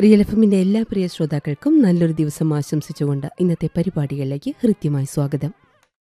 real എഫിന്റെ എല്ലാ പ്രിയ ശ്രോതാക്കൾക്കും നല്ലൊരു ദിവസം ആശംസിച്ചുകൊണ്ട് ഇന്നത്തെ പരിപാടികളിലേക്ക് ഹൃദ്യമായി സ്വാഗതം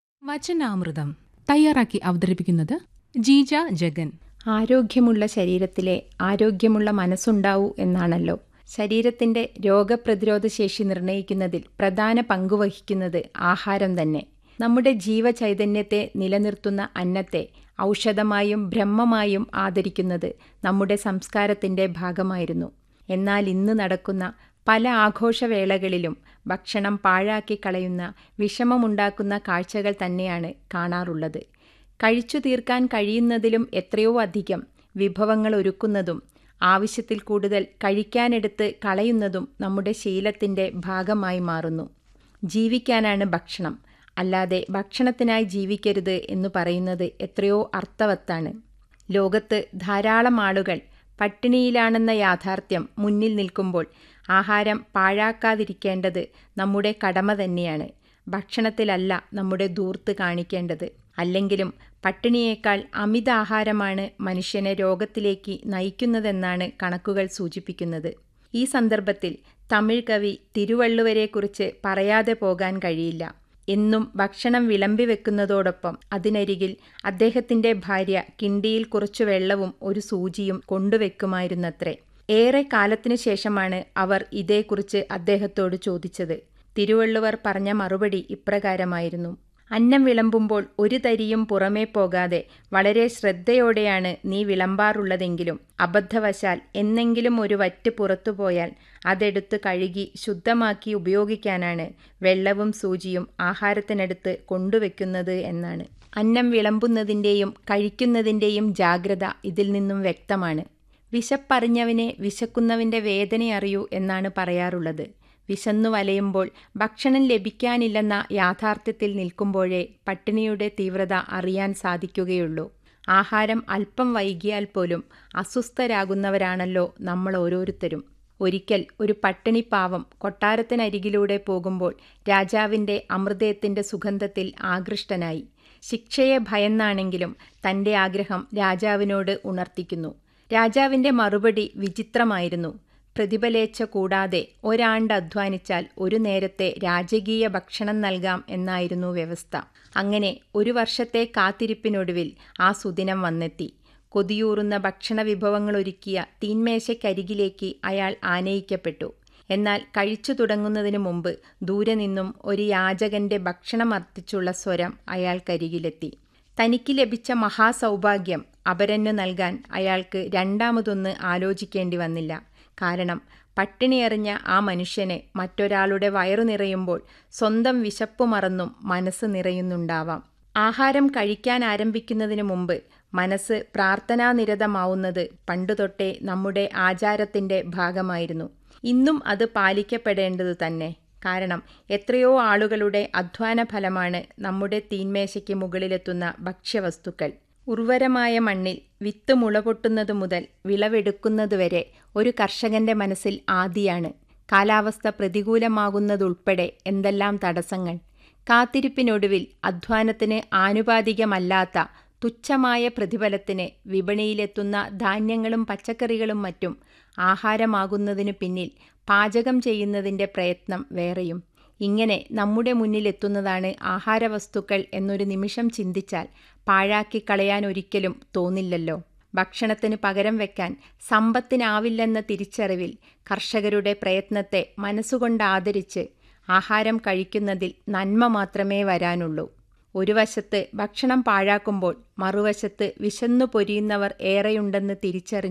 വചനാമൃതം തയ്യാറാക്കി അവതരിപ്പിക്കുന്നത് ജീജ ജഗൻ ആരോഗ്യമുള്ള ശരീരത്തിലെ ആരോഗ്യമുള്ള മനസ്സുണ്ടാവൂ എന്നാണല്ലോ ശരീരത്തിന്റെ രോഗപ്രതിരോധ ശേഷി നിർണ്ണയിക്കുന്നതിൽ പ്രധാന പങ്കുവഹിക്കുന്നത് ആഹാരം തന്നെ നമ്മുടെ ജീവചൈതന്യത്തെ നിലനിർത്തുന്ന അന്നത്തെ ഔഷധമായും ബ്രഹ്മമായും ആദരിക്കുന്നത് നമ്മുടെ സംസ്കാരത്തിന്റെ ഭാഗമായിരുന്നു എന്നാൽ ഇന്ന് നടക്കുന്ന പല ആഘോഷവേളകളിലും ഭക്ഷണം പാഴാക്കി കളയുന്ന വിഷമമുണ്ടാക്കുന്ന കാഴ്ചകൾ തന്നെയാണ് കാണാറുള്ളത് കഴിച്ചു തീർക്കാൻ കഴിയുന്നതിലും എത്രയോ അധികം വിഭവങ്ങൾ ഒരുക്കുന്നതും ആവശ്യത്തിൽ കൂടുതൽ കഴിക്കാനെടുത്ത് കളയുന്നതും നമ്മുടെ ശീലത്തിൻ്റെ ഭാഗമായി മാറുന്നു ജീവിക്കാനാണ് ഭക്ഷണം അല്ലാതെ ഭക്ഷണത്തിനായി ജീവിക്കരുത് എന്ന് പറയുന്നത് എത്രയോ അർത്ഥവത്താണ് ലോകത്ത് ധാരാളം ആളുകൾ പട്ടിണിയിലാണെന്ന യാഥാർത്ഥ്യം മുന്നിൽ നിൽക്കുമ്പോൾ ആഹാരം പാഴാക്കാതിരിക്കേണ്ടത് നമ്മുടെ കടമ തന്നെയാണ് ഭക്ഷണത്തിലല്ല നമ്മുടെ ദൂർത്ത് കാണിക്കേണ്ടത് അല്ലെങ്കിലും പട്ടിണിയേക്കാൾ അമിതാഹാരമാണ് മനുഷ്യനെ രോഗത്തിലേക്ക് നയിക്കുന്നതെന്നാണ് കണക്കുകൾ സൂചിപ്പിക്കുന്നത് ഈ സന്ദർഭത്തിൽ തമിഴ് കവി തിരുവള്ളുവരെക്കുറിച്ച് പറയാതെ പോകാൻ കഴിയില്ല എന്നും ഭക്ഷണം വിളമ്പി വെക്കുന്നതോടൊപ്പം അതിനരികിൽ അദ്ദേഹത്തിന്റെ ഭാര്യ കിണ്ടിയിൽ കുറച്ചു വെള്ളവും ഒരു സൂചിയും കൊണ്ടുവെക്കുമായിരുന്നത്രേ ഏറെ കാലത്തിനു ശേഷമാണ് അവർ ഇതേക്കുറിച്ച് അദ്ദേഹത്തോട് ചോദിച്ചത് തിരുവള്ളുവർ പറഞ്ഞ മറുപടി ഇപ്രകാരമായിരുന്നു അന്നം വിളമ്പുമ്പോൾ ഒരു തരിയും പുറമേ പോകാതെ വളരെ ശ്രദ്ധയോടെയാണ് നീ വിളമ്പാറുള്ളതെങ്കിലും അബദ്ധവശാൽ എന്നെങ്കിലും ഒരു വറ്റ് പുറത്തുപോയാൽ അതെടുത്ത് കഴുകി ശുദ്ധമാക്കി ഉപയോഗിക്കാനാണ് വെള്ളവും സൂചിയും ആഹാരത്തിനടുത്ത് കൊണ്ടുവെക്കുന്നത് എന്നാണ് അന്നം വിളമ്പുന്നതിൻ്റെയും കഴിക്കുന്നതിൻ്റെയും ജാഗ്രത ഇതിൽ നിന്നും വ്യക്തമാണ് വിശപ്പറിഞ്ഞവനെ വിശക്കുന്നവൻ്റെ വേദനയറിയൂ എന്നാണ് പറയാറുള്ളത് വിശന്നു വലയുമ്പോൾ ഭക്ഷണം ലഭിക്കാനില്ലെന്ന യാഥാർത്ഥ്യത്തിൽ നിൽക്കുമ്പോഴേ പട്ടിണിയുടെ തീവ്രത അറിയാൻ സാധിക്കുകയുള്ളൂ ആഹാരം അല്പം വൈകിയാൽ പോലും അസ്വസ്ഥരാകുന്നവരാണല്ലോ നമ്മൾ ഓരോരുത്തരും ഒരിക്കൽ ഒരു പട്ടിണിപ്പാവം കൊട്ടാരത്തിനരികിലൂടെ പോകുമ്പോൾ രാജാവിൻ്റെ അമൃതയത്തിൻ്റെ സുഗന്ധത്തിൽ ആകൃഷ്ടനായി ശിക്ഷയെ ഭയന്നാണെങ്കിലും തൻ്റെ ആഗ്രഹം രാജാവിനോട് ഉണർത്തിക്കുന്നു രാജാവിൻ്റെ മറുപടി വിചിത്രമായിരുന്നു പ്രതിഫലേച്ഛ കൂടാതെ ഒരാണ്ട് അധ്വാനിച്ചാൽ ഒരു നേരത്തെ രാജകീയ ഭക്ഷണം നൽകാം എന്നായിരുന്നു വ്യവസ്ഥ അങ്ങനെ ഒരു വർഷത്തെ കാത്തിരിപ്പിനൊടുവിൽ ആ സുദിനം വന്നെത്തി കൊതിയൂറുന്ന ഭക്ഷണ വിഭവങ്ങൾ ഒരുക്കിയ തീന്മേശയ്ക്കരികിലേക്ക് അയാൾ ആനയിക്കപ്പെട്ടു എന്നാൽ കഴിച്ചു തുടങ്ങുന്നതിനു മുമ്പ് ദൂരെ നിന്നും ഒരു യാചകന്റെ ഭക്ഷണമർത്തിച്ചുള്ള സ്വരം അയാൾക്കരികിലെത്തി തനിക്ക് ലഭിച്ച മഹാസൗഭാഗ്യം അപരന് നൽകാൻ അയാൾക്ക് രണ്ടാമതൊന്ന് ആലോചിക്കേണ്ടി വന്നില്ല കാരണം പട്ടിണിയെറിഞ്ഞ ആ മനുഷ്യന് മറ്റൊരാളുടെ വയറു നിറയുമ്പോൾ സ്വന്തം വിശപ്പ് മറന്നും മനസ്സ് നിറയുന്നുണ്ടാവാം ആഹാരം കഴിക്കാൻ ആരംഭിക്കുന്നതിന് മുമ്പ് മനസ്സ് പ്രാർത്ഥനാനിരതമാവുന്നത് പണ്ടുതൊട്ടേ നമ്മുടെ ആചാരത്തിന്റെ ഭാഗമായിരുന്നു ഇന്നും അത് പാലിക്കപ്പെടേണ്ടതു തന്നെ കാരണം എത്രയോ ആളുകളുടെ അധ്വാന ഫലമാണ് നമ്മുടെ തീന്മേശയ്ക്ക് മുകളിലെത്തുന്ന ഭക്ഷ്യവസ്തുക്കൾ ഉർവരമായ മണ്ണിൽ വിത്ത് മുളപൊട്ടുന്നത് മുതൽ വിളവെടുക്കുന്നതുവരെ ഒരു കർഷകന്റെ മനസ്സിൽ ആദിയാണ് കാലാവസ്ഥ പ്രതികൂലമാകുന്നതുൾപ്പെടെ എന്തെല്ലാം തടസ്സങ്ങൾ കാത്തിരിപ്പിനൊടുവിൽ അധ്വാനത്തിന് ആനുപാതികമല്ലാത്ത തുച്ഛമായ പ്രതിഫലത്തിന് വിപണിയിലെത്തുന്ന ധാന്യങ്ങളും പച്ചക്കറികളും മറ്റും ആഹാരമാകുന്നതിനു പിന്നിൽ പാചകം ചെയ്യുന്നതിൻ്റെ പ്രയത്നം വേറെയും ഇങ്ങനെ നമ്മുടെ മുന്നിലെത്തുന്നതാണ് ആഹാരവസ്തുക്കൾ എന്നൊരു നിമിഷം ചിന്തിച്ചാൽ പാഴാക്കി കളയാൻ ഒരിക്കലും തോന്നില്ലല്ലോ ഭക്ഷണത്തിന് പകരം വെക്കാൻ സമ്പത്തിനാവില്ലെന്ന തിരിച്ചറിവിൽ കർഷകരുടെ പ്രയത്നത്തെ മനസ്സുകൊണ്ട് ആദരിച്ച് ആഹാരം കഴിക്കുന്നതിൽ നന്മ മാത്രമേ വരാനുള്ളൂ ഒരു വശത്ത് ഭക്ഷണം പാഴാക്കുമ്പോൾ മറുവശത്ത് വിശന്നു പൊരിയുന്നവർ ഏറെയുണ്ടെന്ന് തിരിച്ചറിഞ്ഞ്